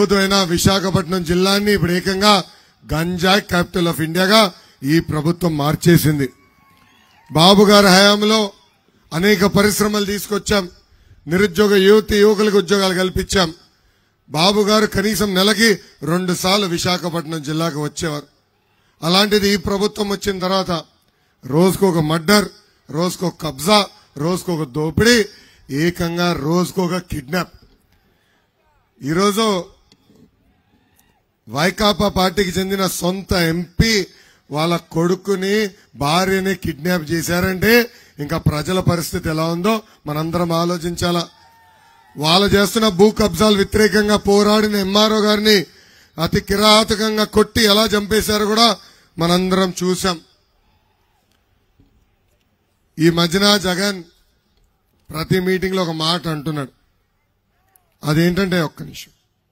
అద్భుతమైన విశాఖపట్నం జిల్లాని ఇప్పుడు ఏకంగా గంజాయి క్యాపిటల్ ఆఫ్ ఇండియాగా ఈ ప్రభుత్వం మార్చేసింది బాబు గారి హయాంలో అనేక పరిశ్రమలు తీసుకొచ్చాం నిరుద్యోగ యువతి యువకులకు ఉద్యోగాలు కల్పించాం బాబు గారు కనీసం నెలకి రెండు సార్లు విశాఖపట్నం జిల్లాకు వచ్చేవారు అలాంటిది ఈ ప్రభుత్వం వచ్చిన తర్వాత రోజుకు ఒక మర్డర్ రోజుకు ఒక కబ్జా రోజుకు ఒక దోపిడీ ఏకంగా రోజుకు ఒక కిడ్నాప్ ఈరోజు వైకాపా పార్టీకి చెందిన సొంత ఎంపీ వాళ్ళ కొడుకుని భార్యని కిడ్నాప్ చేశారంటే ఇంకా ప్రజల పరిస్థితి ఎలా ఉందో మనందరం ఆలోచించాలా వాళ్ళు చేస్తున్న భూ కబ్జాలు వ్యతిరేకంగా పోరాడిన ఎంఆర్ఓ గారిని అతి కిరాతకంగా కొట్టి ఎలా చంపేశారో కూడా మనందరం చూసాం ఈ మధ్యన జగన్ ప్రతి మీటింగ్ లో ఒక మాట అంటున్నాడు అదేంటంటే ఒక్క నిమిషం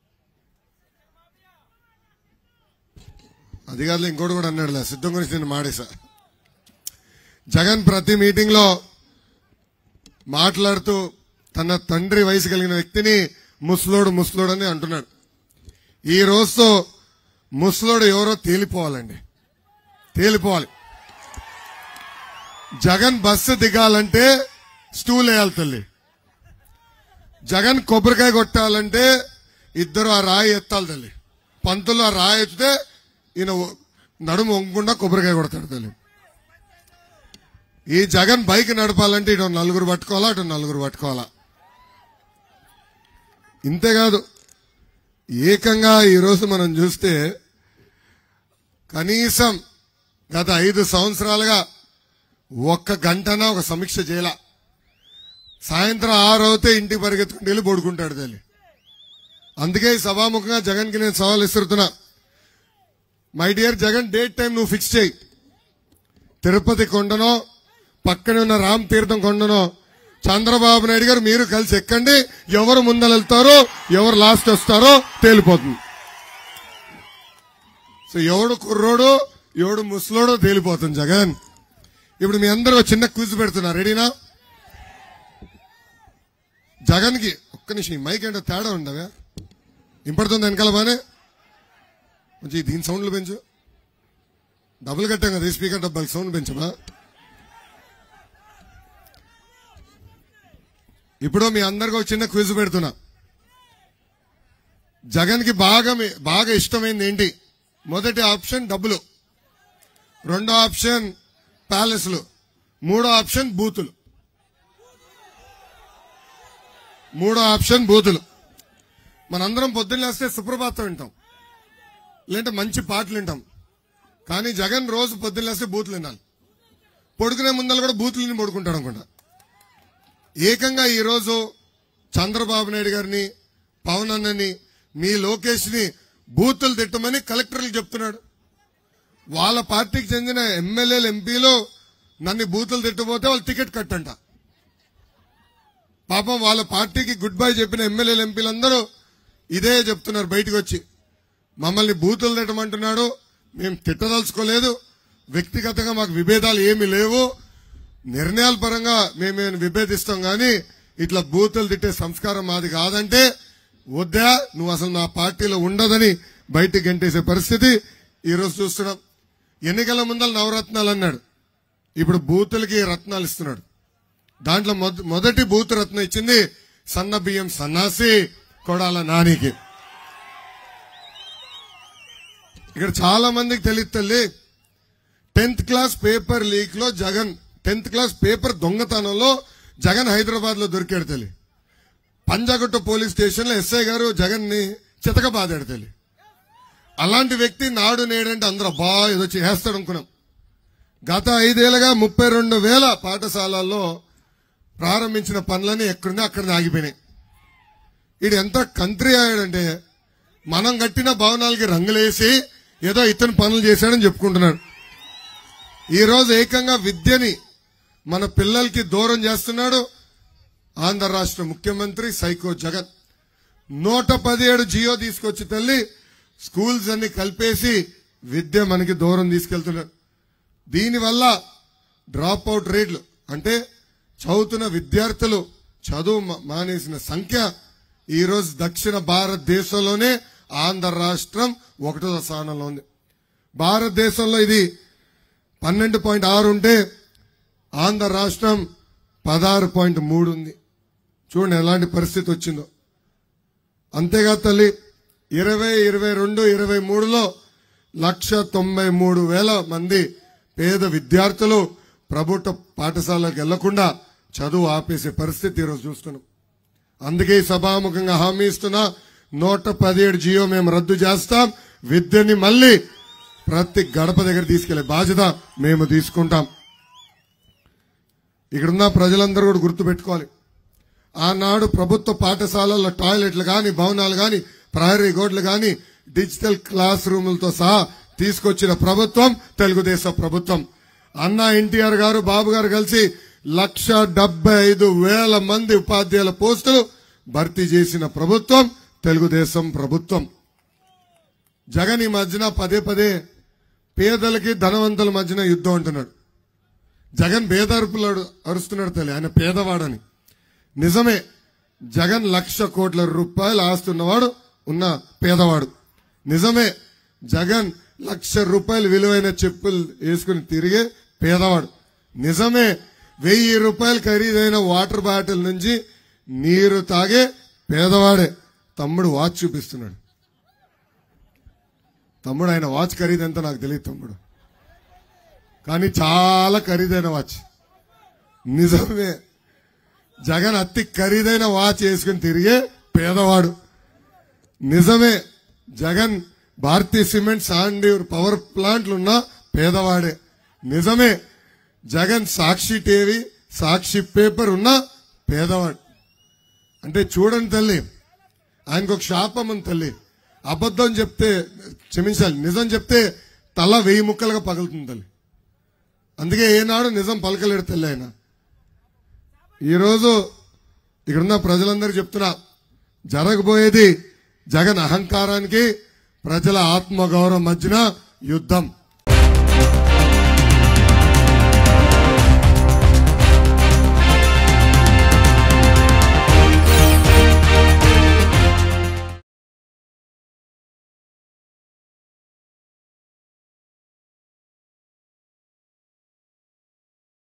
అది కాదు ఇంకోటి కూడా అన్నాడులే సిద్ధం గురించి నేను మాడేశా జగన్ ప్రతి మీటింగ్ లో మాట్లాడుతూ తన తండ్రి వయసు కలిగిన వ్యక్తిని ముసలోడు ముసలోడు అని అంటున్నాడు ఈ రోజుతో ముసలోడు ఎవరో తేలిపోవాలండి తేలిపోవాలి జగన్ బస్సు దిగాలంటే స్టూల్ వేయాలి తల్లి జగన్ కొబ్బరికాయ కొట్టాలంటే ఇద్దరు ఆ రాయి ఎత్తాలి తల్లి పంతులు ఆ రాయి ఎత్తితే ఈయన నడుము వంగకుండా కొబ్బరికాయ కొడతాడు తల్లి ఈ జగన్ బైక్ నడపాలంటే ఇటు నలుగురు పట్టుకోవాలా అటు నలుగురు పట్టుకోవాలా ఇంతేకాదు ఏకంగా ఈరోజు మనం చూస్తే కనీసం గత ఐదు సంవత్సరాలుగా ఒక్క గంటన ఒక సమీక్ష చేయాల సాయంత్రం ఆరు అవుతే ఇంటికి పరిగెత్తుకుంటూ వెళ్ళి పడుకుంటాడు తల్లి అందుకే ఈ సభాముఖంగా జగన్కి నేను సవాల్ ఇస్తున్నా my dear Jagan date time నువ్వు ఫిక్స్ చేయి తిరుపతి కొండనో పక్కనే ఉన్న రామ్ తీర్థం కొండనో చంద్రబాబు నాయుడు గారు మీరు కలిసి ఎక్కండి ఎవరు ముందర వెళ్తారో ఎవరు లాస్ట్ వస్తారో తేలిపోతుంది సో ఎవడు కుర్రోడు ఎవడు ముసలోడో తేలిపోతుంది జగన్ ఇప్పుడు మీ అందరూ ఒక చిన్న క్విజ్ పెడుతున్నారు రెడీనా జగన్ కి ఒక్క నిమిషం ఈ మైక్ ఏంటో తేడా ఉండవా ఇంపడుతుంది వెనకాల బానే కొంచెం దీని సౌండ్లు పెంచు డబుల్ కట్టాం కదా ఈ స్పీకర్ డబ్బాలు సౌండ్ పెంచమా ఇప్పుడు మీ అందరికి ఒక చిన్న క్విజ్ పెడుతున్నా జగన్ కి బాగా మీ- బాగా ఇష్టమైంది ఏంటి మొదటి ఆప్షన్ డబ్బులు రెండో ఆప్షన్ ప్యాలెస్లు మూడో ఆప్షన్ బూతులు మూడో ఆప్షన్ బూతులు మనందరం పొద్దున్న లేస్తే సుప్రభాతం వింటాం లేదంటే మంచి పాటలు వింటాం కానీ జగన్ రోజు పొద్దున్న లేస్తే బూతులు వినాలి పడుకునే ముందర కూడా బూతులని పడుకుంటాడు అనుకుంటా ఏకంగా ఈరోజు చంద్రబాబు నాయుడు గారిని పవన్ అన్నని మీ లోకేష్ ని బూతులు తిట్టమని కలెక్టర్లు చెప్తున్నాడు వాళ్ళ పార్టీకి చెందిన ఎమ్మెల్యేలు ఎంపీలు నన్ను బూతులు తిట్టబోతే వాళ్ళు టికెట్ కట్టంట పాపం వాళ్ళ పార్టీకి గుడ్ బై చెప్పిన ఎమ్మెల్యేలు ఎంపీలందరూ ఇదే చెప్తున్నారు బయటకు వచ్చి మమ్మల్ని బూతులు తిట్టమంటున్నాడు మేము తిట్టదలుచుకోలేదు వ్యక్తిగతంగా మాకు విభేదాలు ఏమీ లేవు నిర్ణయాల పరంగా మేము విభేదిస్తాం కానీ ఇట్లా బూతులు తిట్టే సంస్కారం మాది కాదంటే వద్దా నువ్వు అసలు నా పార్టీలో ఉండదని బయటికి గంటేసే పరిస్థితి ఈ రోజు చూస్తున్నాం ఎన్నికల ముందర నవరత్నాలు అన్నాడు ఇప్పుడు బూతులకి రత్నాలు ఇస్తున్నాడు దాంట్లో మొద- మొదటి బూత్ రత్నం ఇచ్చింది సన్న బియ్యం సన్నాసి కొడాల నానికి ఇక్కడ చాలా మందికి తెలియదు తల్లి టెన్త్ క్లాస్ పేపర్ లీక్ లో జగన్ టెన్త్ క్లాస్ పేపర్ దొంగతనంలో జగన్ హైదరాబాద్ లో దొరికాడు తల్లి పంజాగుట్ట పోలీస్ స్టేషన్ లో ఎస్ఐ గారు జగన్ ని చితక బాదాడు తల్లి అలాంటి వ్యక్తి నాడు నేడంటే అందరూ అబ్బా ఏదో చేస్తాడు అనుకున్నాం గత ఐదేళ్లుగా ముప్పై రెండు వేల పాఠశాలల్లో ప్రారంభించిన పనులని ఎక్కడుందో అక్కడ ఆగిపోయినాయి ఇది ఎంత కంట్రీ అయ్యాడంటే మనం కట్టిన భవనాలకి రంగులేసి ఏదో ఇతను పనులు చేశాడని చెప్పుకుంటున్నాడు ఈ రోజు ఏకంగా విద్యని మన పిల్లలకి దూరం చేస్తున్నాడు ఆంధ్ర రాష్ట్ర ముఖ్యమంత్రి సైకో జగన్ నూట పదిహేడు జియో తీసుకొచ్చి తల్లి స్కూల్స్ అన్ని కలిపేసి విద్య మనకి దూరం తీసుకెళ్తున్నాడు దీనివల్ల డ్రాప్ అవుట్ రేట్లు అంటే చదువుతున్న విద్యార్థులు చదువు మా- మానేసిన సంఖ్య ఈ రోజు దక్షిణ భారతదేశంలోనే ఆంధ్ర రాష్ట్రం ఒకటో స్థానంలో ఉంది భారతదేశంలో ఇది పన్నెండు పాయింట్ ఆరు ఉంటే ఆంధ్ర రాష్ట్రం పదహారు పాయింట్ మూడు ఉంది చూడండి ఎలాంటి పరిస్థితి వచ్చిందో అంతేగా తల్లి ఇరవై ఇరవై రెండు ఇరవై మూడులో లక్ష తొంభై మూడు వేల మంది పేద విద్యార్థులు ప్రభుత్వ పాఠశాలకు వెళ్లకుండా చదువు ఆపేసే పరిస్థితి ఈరోజు చూస్తున్నాం అందుకే ఈ సభాముఖంగా హామీ ఇస్తున్నా నూట పదిహేడు జియో మేము రద్దు చేస్తాం విద్యని మళ్ళీ ప్రతి గడప దగ్గర తీసుకెళ్లే బాధ్యత మేము తీసుకుంటాం ఇక్కడున్న ప్రజలందరూ కూడా గుర్తుపెట్టుకోవాలి ఆనాడు ప్రభుత్వ పాఠశాలల్లో టాయిలెట్లు కానీ భవనాలు కానీ ప్రహరీ గోడ్లు కానీ డిజిటల్ క్లాస్ రూములతో సహా తీసుకొచ్చిన ప్రభుత్వం తెలుగుదేశం ప్రభుత్వం అన్న ఎన్టీఆర్ గారు బాబు గారు కలిసి లక్ష డెబ్బై ఐదు వేల మంది ఉపాధ్యాయుల పోస్టులు భర్తీ చేసిన ప్రభుత్వం తెలుగుదేశం ప్రభుత్వం జగన్ ఈ మధ్యన పదే పదే పేదలకి ధనవంతుల మధ్యన యుద్ధం అంటున్నాడు జగన్ పేదరుపులు అరుస్తున్నాడు తల్లి ఆయన పేదవాడని నిజమే జగన్ లక్ష కోట్ల రూపాయలు ఆస్తున్నవాడు ఉన్న పేదవాడు నిజమే జగన్ లక్ష రూపాయలు విలువైన చెప్పులు వేసుకుని తిరిగే పేదవాడు నిజమే వెయ్యి రూపాయలు ఖరీదైన వాటర్ బాటిల్ నుంచి నీరు తాగే పేదవాడే తమ్ముడు వాచ్ చూపిస్తున్నాడు తమ్ముడు ఆయన వాచ్ ఖరీదు ఎంత నాకు తెలియదు తమ్ముడు కానీ చాలా ఖరీదైన వాచ్ నిజమే జగన్ అతి ఖరీదైన వాచ్ వేసుకుని తిరిగే పేదవాడు నిజమే జగన్ భారతీయ సిమెంట్ సాండీర్ పవర్ ప్లాంట్లు ఉన్న పేదవాడే నిజమే జగన్ సాక్షి టీవీ సాక్షి పేపర్ ఉన్న పేదవాడు అంటే చూడండి తల్లి ఆయనకు ఒక శాపం ఉంది తల్లి అబద్ధం చెప్తే క్షమించాలి నిజం చెప్తే తల వెయ్యి ముక్కలుగా పగులుతుంది తల్లి అందుకే ఏనాడు నిజం పలకలేడు తల్లి ఆయన ఈరోజు ఇక్కడున్న ప్రజలందరూ చెప్తున్నా జరగబోయేది జగన్ అహంకారానికి ప్రజల ఆత్మగౌరవం మధ్యన యుద్ధం